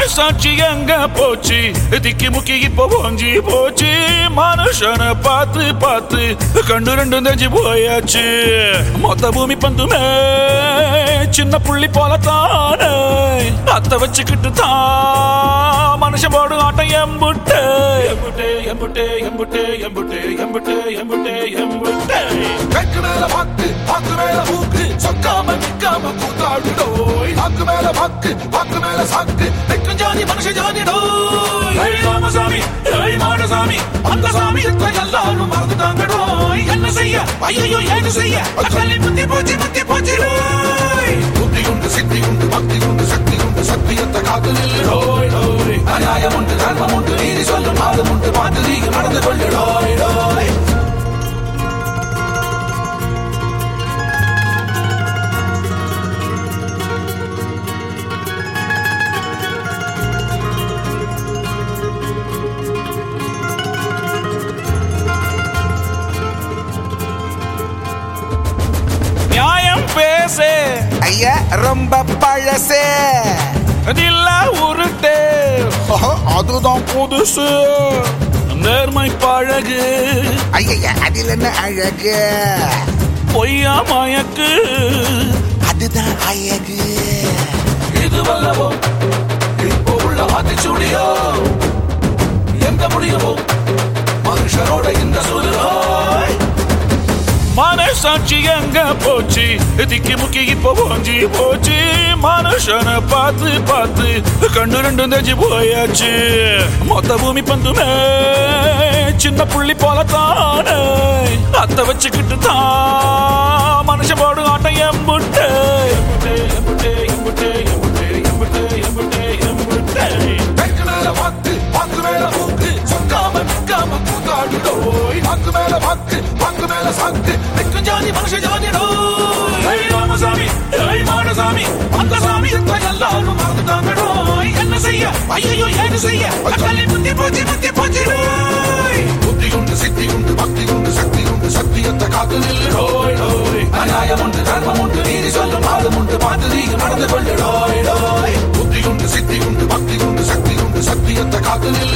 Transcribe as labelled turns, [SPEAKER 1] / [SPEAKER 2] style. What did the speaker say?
[SPEAKER 1] மனசாட்சி எங்க போச்சு திக்கி முக்கி இப்போ போஞ்சி போச்சு மனுஷனை பார்த்து பார்த்து கண்ணு ரெண்டு நெஞ்சு போயாச்சு மொத்த பூமி பந்துமே சின்ன புள்ளி போல தானே அத்த வச்சுக்கிட்டு தான் மனுஷன் போடு ஆட்டம் எம்புட்டு எம்புட்டு எம்புட்டு எம்புட்டு எம்புட்டு எம்புட்டு எம்புட்டு எம்புட்டு
[SPEAKER 2] வெக்கு மேல பாக்கு பாக்கு மேல மூக்கு சொக்காம நிக்காம கூத்தாடுடோய் பாக்கு மேல பாக்கு பாக்கு மேல சாக்கு வெக்கும் ஜாதி மனுஷ ஜாதி டோய்
[SPEAKER 1] ஏய் ராமசாமி ஏய் மாடசாமி
[SPEAKER 2] அந்த சாமியத்தை எல்லாரும் மறந்துட்டாங்கடோய் என்ன செய்ய ஐயோ ஏன்னு செய்ய அக்கல்லி முத்தி போச்சு முத்தி போச்சு டோய் புத்தி உண்டு சித்தி உண்டு பக்தி உண்டு சக்தி உண்டு சத்தியத்தை காத்து நில்லுடோய் டோய் அநியாயம் உண்டு தர்மம் உண்டு நீதி சொல்லும் மாதம் உண்டு பார்த்து நீங்க நடந்து கொள்ளுடோய் டோய்
[SPEAKER 1] நியாயம் பேசு
[SPEAKER 3] ஐயா ரொம்ப பழசே
[SPEAKER 1] அதில்ல உருட்டு
[SPEAKER 3] ஓஹோ, அதுதான் புதுசு
[SPEAKER 1] நேர்மை பழகு
[SPEAKER 3] ஐயா அதில் என்ன அழகு
[SPEAKER 1] பொய்யா மயக்கு
[SPEAKER 3] அதுதான் அழகு
[SPEAKER 2] இது வல்லவோ இப்போ உள்ள ஆத்திச்சூடியோ எங்க முடியுமோ மனுஷரோட இந்த சூழலாய்
[SPEAKER 1] மனசாட்சி எங்க போச்சு திக்கி முக்கி இப்போ போஞ்சி போச்சு மனுஷனை பார்த்து பார்த்து கண்ணு ரெண்டு நெஞ்சு போயாச்சு மொத்த பூமி பந்துமே சின்ன புள்ளி போல தானே அத்த வச்சுக்கிட்டு தான் மனுஷன் போடு ஆட்டம் எம்புட்டு எம்புட்டு எம்புட்டு எம்புட்டு எம்புட்டு எம்புட்டு எம்புட்டு
[SPEAKER 2] வெக்கு மேல பாக்கு பாக்கு மேல மூக்கு சொக்காம நிக்காம கூத்தாடுடோய் பாக்கு மேல பாக்கு பாக்கு மேல சாக்கு வெக்கும் ஜாதி மனுஷ ஜாதி டோய்
[SPEAKER 1] ஏய் ராமசாமி ஏய் மாடசாமி
[SPEAKER 2] அந்த சாமியத்தை எல்லாரும் மறந்துட்டாங்கடோய் என்ன செய்ய ஐயோ ஏன்னு செய்ய அக்கல்லி முத்தி போச்சு முத்தி போச்சு டோய் புத்தி உண்டு சித்தி உண்டு பக்தி உண்டு சக்தி உண்டு சத்தியத்தை காத்து நில்லுடோய் டோய் அநியாயம் உண்டு தர்மம் உண்டு நீதி சொல்லும் மாதம் உண்டு பார்த்து நீங்க நடந்து கொள்ளுடோய் டோய் புத்தி உண்டு சித்தி உண்டு பக்தி உண்டு சக்தி உண்டு சத்தியத்தை காத்து நில்லு